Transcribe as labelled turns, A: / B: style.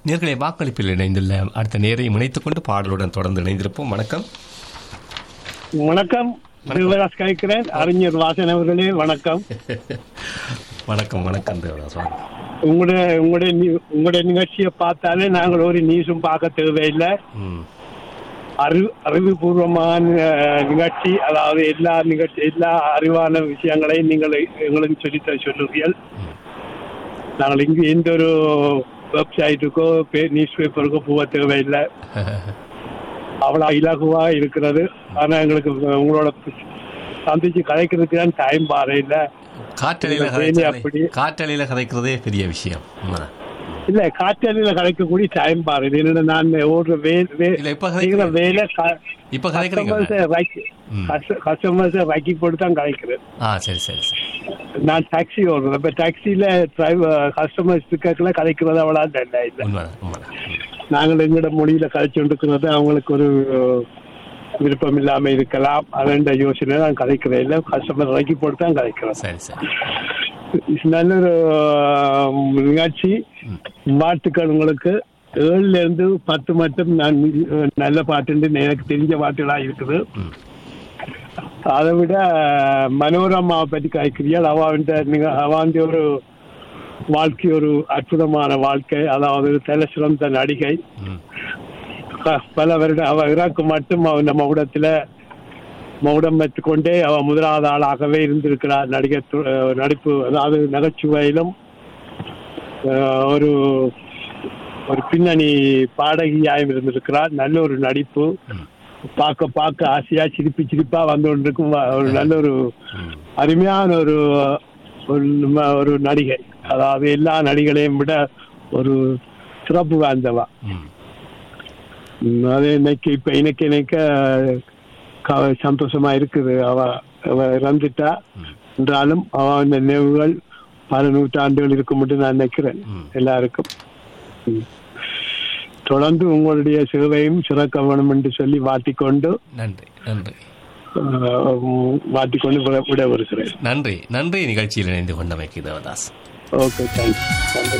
A: நேர்களை வாக்களிப்பில் இணைந்துள்ள அடுத்த நேரை இணைத்துக் கொண்டு பாடலுடன் தொடர்ந்து இணைந்திருப்போம் வணக்கம்
B: வணக்கம் சிவராஜ் கேட்கிறேன் அறிஞர் வாசன் அவர்களே வணக்கம்
A: வணக்கம் வணக்கம் தேவதாஸ் வாங்க
B: உங்களுடைய உங்களுடைய நி- உங்களுடைய நிகழ்ச்சியை பார்த்தாலே நாங்கள் ஒரு நியூஸும் பார்க்க தேவையில்லை
A: ம்
B: அறிவு அறிவுபூர்வமான அஹ், நிகழ்ச்சி அதாவது எல்லா நிகழ்ச்சி எல்லா அறிவான விஷயங்களையும் நீங்கள் எங்களுக்கு சொல்லித்தர சொல்லுவீர்கள் நாங்கள் இங்கு எந்த ஒரு வெப்சைட்டுக்கோ நியூஸ் பேப்பருக்கோ போக தேவையில்லை அவ்வளோ இலகுவா இருக்கிறது ஆனா எங்களுக்கு உங்களோட சந்திச்சு கலைக்கிறதுக்கு தான் டைம் பாரு இல்லை
A: காற்றலையில
B: இந்த வேலி
A: கதைச்சாலே
B: அப்படி.
A: காற்றலையில கதைக்கிறதே பெரிய விஷயம் உண்மைதான்.
B: இல்ல காற்றலில கலைக்கக்கூடிய டைம் பாரு என்னோட நான் ஓடுற வேலை
A: இல்ல, இப்ப
B: செய்கிற
A: கதைக்கிறேன்.
B: வேலை
A: இப்ப கதைக்கிறீங்க ம்.
B: கஸ்டமர்ஸை ரக்கி போட்டு தான் கலைக்கிறேன்
A: ஆ சரி சரி சரி
B: நான் டாக்ஸி ஓடுறேன் இப்ப டாக்ஸில டிரைவர் கஸ்டமர்ஸ் இருக்கலாம் கலைக்கிறது அவ்வளோ இல்லை இல்லை
A: உண்மைதான் உண்மைதான் ம்.
B: நாங்கள் எங்களோட மொழியில கலைச்சு கொண்டிருக்கிறது அவங்களுக்கு ஒரு விருப்பம் இல்லாம இருக்கலாம் அதன் யோசனை நான் கலைக்கிறேன் இல்லை கஸ்டமர் ரக்கி போட்டு தான் கலைக்கிறேன்
A: சரி சரி
B: நல்ல ஒரு ஆஹ், நிகழ்ச்சி வாழ்த்துக்கள் உங்களுக்கு ஏழுல இருந்து பத்து மட்டும் நான் அஹ், நல்ல பாட்டு எனக்கு தெரிஞ்ச பாட்டுகளா இருக்குது
A: ம்.
B: அதை விட ஆஹ், மனோரமாவை பற்றி காய்க்கிறீர்கள் அவன் அவன் ஒரு வாழ்க்கை ஒரு அற்புதமான வாழ்க்கை அதாவது தலை சிறந்த நடிகை
A: ம்.
B: ப- பல வருடம் அவ இராக்கு மட்டும் அவ நம்ம மகுடத்துல மகுடம் வைத்துக்கொண்டே அவ முதலாவது ஆளாகவே இருந்திருக்கிறார் நடிகர் து- அஹ் நடிப்பு அதாவது நகைச்சுவையிலும் அஹ், ஒரு ஒரு பின்னணி பாடகியாயும் இருந்திருக்கிறார் நல்ல ஒரு நடிப்பு பார்க்க பார்க்க ஆசையா சிரிப்பு சிரிப்பா வந்து கொண்டிருக்கும் வ- ஒரு நல்ல ஒரு அருமையான ஒரு ஒரு நம்ம- ஒரு நடிகை அதாவது எல்லா நடிகளையும் விட ஒரு சிறப்பு வாய்ந்தவா
A: ம்.
B: ம், அது இன்னைக்கு இப்ப இன்னைக்கு இன்னைக்க க- சந்தோஷமா இருக்குது அவ அவ இறந்துட்டா என்றாலும் அவ இந்த நினைவுகள் பல நூற்றாண்டுகள் இருக்கும் என்று நான் நினைக்கிறேன்
A: ம்.
B: எல்லாருக்கும் ம். தொடர்ந்து உங்களுடைய சேவையும் சிறக்க வேணும் என்று சொல்லி வாட்டிக்கொண்டு
A: நன்றி நன்றி
B: அஹ், உம், வாட்டிக்கொண்டு விட- விட வருகிறேன்
A: நன்றி நன்றி நிகழ்ச்சியில் இணைந்து கொண்டமைக்கு தேவதாஸ்
B: ஓகே தேங்க்ஸ் நன்றி